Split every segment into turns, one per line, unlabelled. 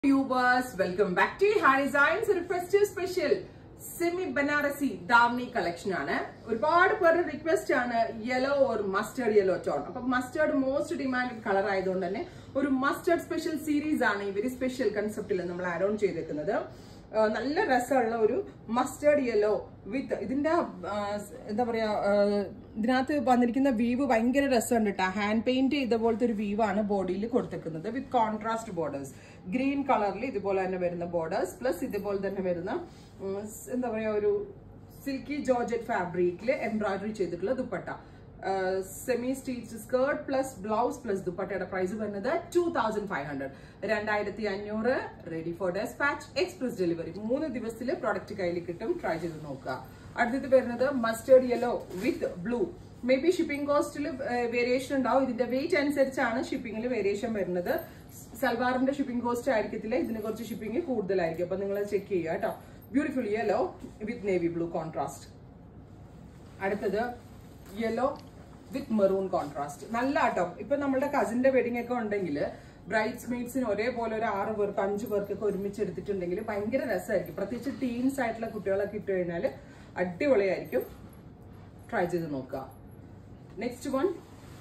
viewers welcome back to ha designs ഒരു festive special semi Banarasi davani collection ആണ് ഒരുപാട് പേരുടെ റിക്വസ്റ്റ് ആണ് yellow or mustard yellow tone അപ്പൊ മസ്റ്റേർഡ് മോസ്റ്റ് ഡിമാൻഡഡ് കളർ ആയതുകൊണ്ട് തന്നെ ഒരു മസ്റ്റേർഡ് സ്പെഷ്യൽ സീരീസ് ആണ് ഈ വെരി സ്പെഷ്യൽ കൺസെപ്റ്റിൽ നമ്മൾ ആഡ് ഓൺ ചെയ്തേക്കുന്നത് ആ, നല്ല രസമുള്ള ഒരു മസ്റ്റേർഡ് യെല്ലോ വിത്ത് ഇതിന്റെ ആ, എന്താ പറയാ ആ, ഇതിനകത്ത് വന്നിരിക്കുന്ന വീവ് ഭയങ്കര രസമുണ്ട് കേട്ടോ ഹാൻഡ് പെയിന്റ് ഇതുപോലത്തെ ഒരു വീവാണ് ബോഡിയിൽ കൊടുത്തേക്കുന്നത് വിത്ത് കോൺട്രാസ്റ്റ് ബോർഡേഴ്സ് ഗ്രീൻ കളറിൽ ഇതുപോലെ തന്നെ വരുന്ന ബോർഡേഴ്സ് പ്ലസ് ഇതുപോലെ തന്നെ വരുന്ന ഉം, സ് എന്താ പറയാ ഒരു സിൽക്കി ജോർജറ്റ് ഫാബ്രിക്കിൽ എംബ്രോയിഡറി ചെയ്തിട്ടുള്ള dupatta semi stitch skirt plus blouse plus ദുപ്പട്ടയുടെ പ്രൈസ് വരുന്നത് ടൂ തൗസൻഡ് ഫൈവ് ഹൺഡ്രഡ് രണ്ടായിരത്തി അഞ്ഞൂറ് ready for despatch express delivery മൂന്ന് ദിവസത്തിൽ പ്രോഡക്റ്റ് കയ്യിൽ കിട്ടും ട്രൈ ചെയ്ത് നോക്കുക അടുത്തത് വരുന്നത് mustard yellow with blue maybe shipping കോസ്റ്റിൽ വേരിയേഷൻ ഉണ്ടാവും ഇതിന്റെ വെയിറ്റ് അനുസരിച്ചാണ് ഷിപ്പിംഗിൽ വേരിയേഷൻ വരുന്നത് സൽവാറിന്റെ ഷിപ്പിംഗ് കോസ്റ്റ് ആയിരിക്കത്തില്ല ഇതിന് കുറച്ച് ഷിപ്പിംഗ് കൂടുതലായിരിക്കും അപ്പൊ നിങ്ങൾ ചെക്ക് ചെയ്യുക കേട്ടോ beautiful yellow with navy blue contrast അടുത്തത് യെല്ലോ വിത്ത് മെറൂൺ കോൺട്രാസ്റ്റ് നല്ല ആട്ടോ ഇപ്പൊ നമ്മുടെ കസിന്റെ വെഡിങ് ഒക്കെ ഉണ്ടെങ്കിൽ ബ്രൈഡ്സ് മെയ്ഡ്സിന് ഒരേപോലെ ഒരു ആറ് പേർക്ക് അഞ്ചു പേർക്കൊക്കെ ഒരുമിച്ച് എടുത്തിട്ടുണ്ടെങ്കിൽ ഭയങ്കര രസമായിരിക്കും പ്രത്യേകിച്ച് ടീൻസ് ആയിട്ടുള്ള കുട്ടികളൊക്കെ ഇട്ട് കഴിഞ്ഞാൽ അടിപൊളിയായിരിക്കും ട്രൈ ചെയ്ത് നോക്കുക next one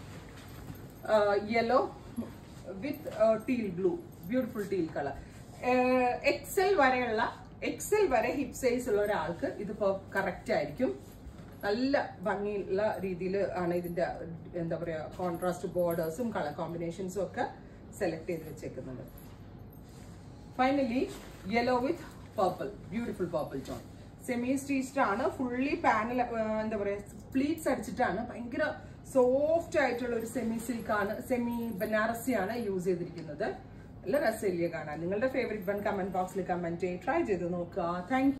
yellow with teal blue beautiful teal colour XL വരെയുള്ള എക്സൽ വരെ ഹിപ്പ് സൈസ് ഉള്ള ഒരാൾക്ക് ഇതിപ്പോ കറക്റ്റ് ആയിരിക്കും നല്ല ഭംഗിയുള്ള രീതിയിൽ ആണ് ഇതിന്റെ എന്താ പറയാ കോൺട്രാസ്റ്റ് ബോർഡേഴ്സും കളർ കോമ്പിനേഷൻസും ഒക്കെ സെലക്ട് ചെയ്ത് വെച്ചേക്കുന്നത് finally yellow with purple beautiful purple tone semi stitched ആണ് ഫുള്ളി പാനൽ എന്താ പറയാ പ്ലീറ്റ്സ് അടിച്ചിട്ടാണ് ഭയങ്കര സോഫ്റ്റ് ആയിട്ടുള്ള ഒരു സെമി സിൽക്ക് ആണ് സെമി ബനാറസി ആണ് യൂസ് ചെയ്തിരിക്കുന്നത് നല്ല രസമില്ലേ കാണാൻ നിങ്ങളുടെ ഫേവറേറ്റ് വൺ കമന്റ് ബോക്സിൽ കമന്റ് ചെയ്ത് ട്രൈ ചെയ്ത് നോക്കുക താങ്ക്